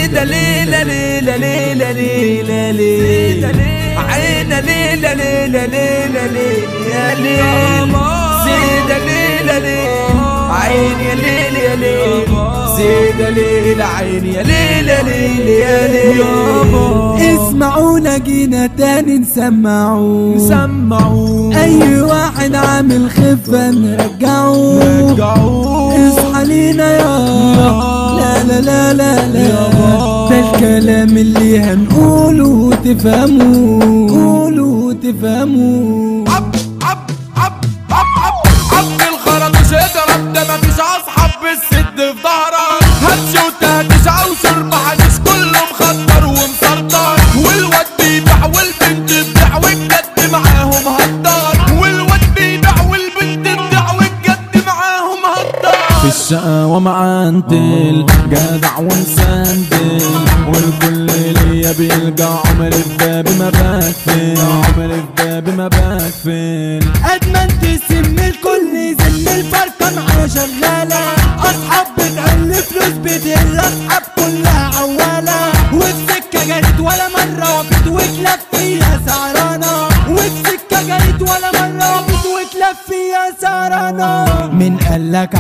زيدة ليلة ليلة ليلة ليلة ليلة عينا ليلة ليلة ليلة ليلة يا ليل زيدة ليلة ليلة عين يا ليل يا ليل زيدة ليلة عين يا ليل يا ليل يا ليل اسمعونا جينا تاني نسمعوا سمعوا اي واحد عامل خفة نرجعه رجعوا اصحى لينا يا لا لا لا لا لا ده الكلام اللي هنقوله تفهموا قولوا تفهموا عب عب عب عب عب عب الخرطوش اضرب ده مفيش اصحاب بالسد في ظهرك هاتش وتهدش او شرب حشيش كله مخطر ومسرطر والواد بيبيع والبنت تبيع والجد معاهم هدار والواد بيبيع والبنت تبيع والجد معاهم هدار في الشقاوة معنتل جدع ومسندل والكل ليا بيلقى عمر في بابي ما بقفل عمر في بابي ما بقفل ادمنت سم الكل زم الفرقة معايا شغالة اصحاب بتعل فلوس بتهل اصحاب كلها عوالة وفي سكة جريت ولا مرة وقفت وكلف فيها سعرانة وفي سكة جريت ولا مرة وقفت وكلف فيها سعرانة من قالك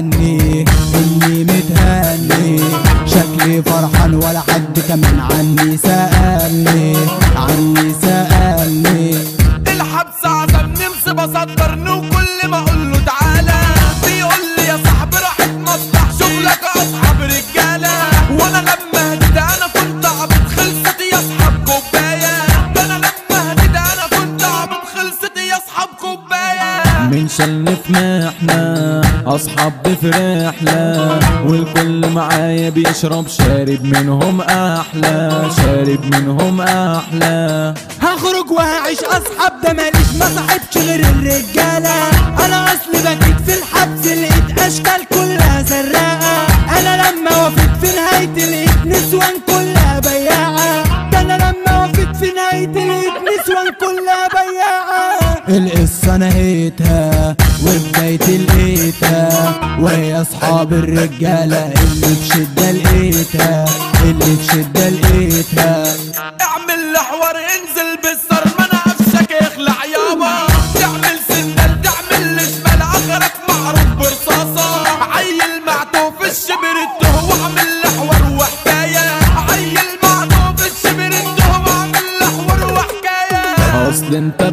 عني اني متهني شكلي فرحان ولا حد كمان عني سألني عني سألني الحبس عزمني مصيبة صدرني وكل ما اقول له تعالى بيقول لي يا صاحبي راحت مصلح شغلك اصحاب رجالة وانا لما هديت انا كنت عبيط خلصت يا اصحاب كوباية ده انا لما هديت انا كنت عبيط خلصت يا اصحاب كوباية من شلني في محنة أصحاب في رحلة والكل معايا بيشرب شارب منهم أحلى شارب منهم أحلى هخرج وهعيش اصحاب ده ماليش ما صاحبش غير الرجاله انا اصلي بكيت في الحبس لقيت اشكال كلها سراقه انا لما وفيت في نهايه لقيت نسوان كلها بياعه ده انا لما وفيت في نهايه لقيت نسوان كلها بياعه القصه نهيتها وبدايتي لقيتها وهي اصحاب الرجاله اللي بشده لقيتها اللي بشده لقيتها اعمل لحور انزل بالسر ما انا قفشك اخلع يابا تعمل سندل تعمل شمال اخرك معروف برصاصة عيل معتوه في الشبر الته واعمل لحور وحكاية عيل معتوه في الشبر الته واعمل لحور وحكاية أصل أنت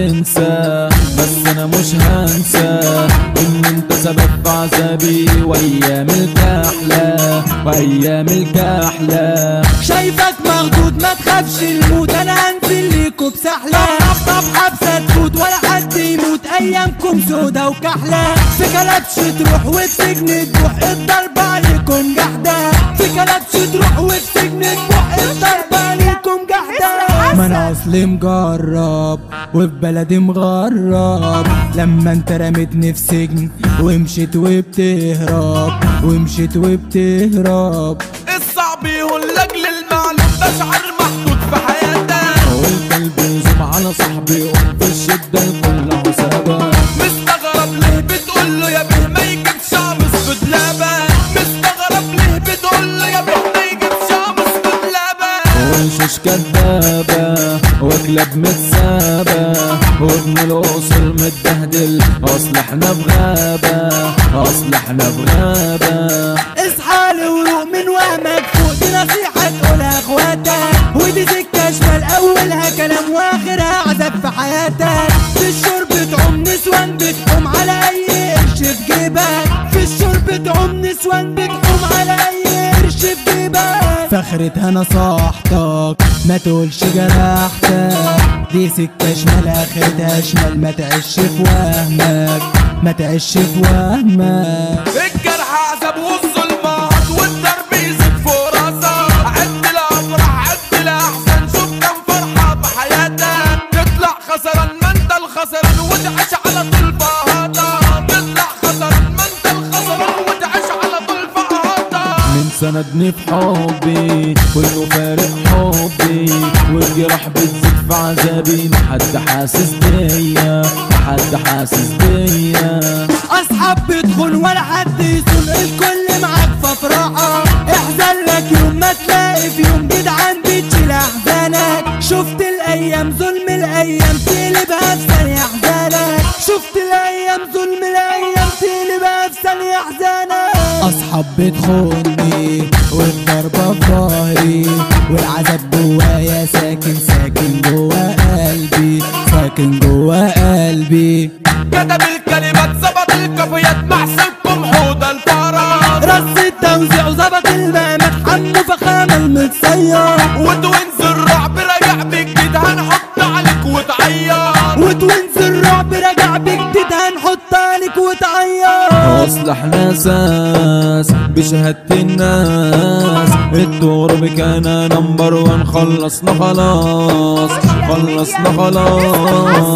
بتنسى بس أنا مش هنسى إن أنت سبب في عذابي وأيام الكحلة وأيام الكحلة شايفك مخدود ما تخافش الموت انا هنزل ليكوا بسحلة طب حبسة تفوت ولا حد يموت ايامكم سودا وكحلة في كلبش تروح وفي سجن تروح الضرب عليكم جحدة في كلبش تروح وفي سجن تروح الضرب عليكم جحدة ما انا اصلي مجرب وفي بلدي مغرب لما انت رميتني في سجن ومشيت وبتهرب ومشيت وبتهرب الصعب يهون لاجل المعلوم ده شعر محطوط في حياتك والقلب يزوم على صاحبي وفي الشدة كلها سبب مستغرب ليه بتقول له يا به ما يجيبش عمص في دلابك مستغرب ليه بتقول له يا به ما يجيبش عمص في دلابك وشوش كدابة وكلاب متسابة وابن الأصل متبهدل أصل احنا بغابة أصل احنا بغابة اصحى لوروق من وهمك فوق دي نصيحة تقولها اخواتك ودي سكة شمال اولها كلام واخرها عذاب في حياتك في الشرب تعوم نسوان بتقوم على اي قرش في جيبك في الشرب تعوم نسوان بتقوم على اي قرش في جيبك فخرتها نصاحتك ما تقولش جرحتك دي سكة شمال اخرتها شمال ما تعيش في وهمك ما تعيش في وهمك الجرح عذاب والظلمات والضرب يزيد فوق راسك عد الافراح عد الاحزان شوف كم فرحه بحياتك تطلع خسران ما انت الخسران وتعيش على طول بهاتا تطلع خسران ما انت الخسران وتعيش على طول بهاتا من سندني في حبي كله فارق حبي والجراح بتزيد في عذابي محد حاسس بيا محد حاسس بيا اصحاب بتخون ولا حد يصون الكل معاك في افراحه احزن لك يوم ما تلاقي احزانك اصحاب بتخوني والضربة في ظهري والعذاب جوايا ساكن ساكن جوا قلبي ساكن جوا قلبي كتب الكلمات ظبط الكافيات محسنكم حوض الفرج رص التوزيع وظبط المقامات حمو فخامة المتصير وتوينز الرعب راجع بجديد هنحط عليك وتعيط وتوينز الرعب راجع بجديد هنحط عليك وتعيط اصل احنا اساس بشهادة الناس الدور كان نمبر وان خلصنا خلاص خلصنا خلاص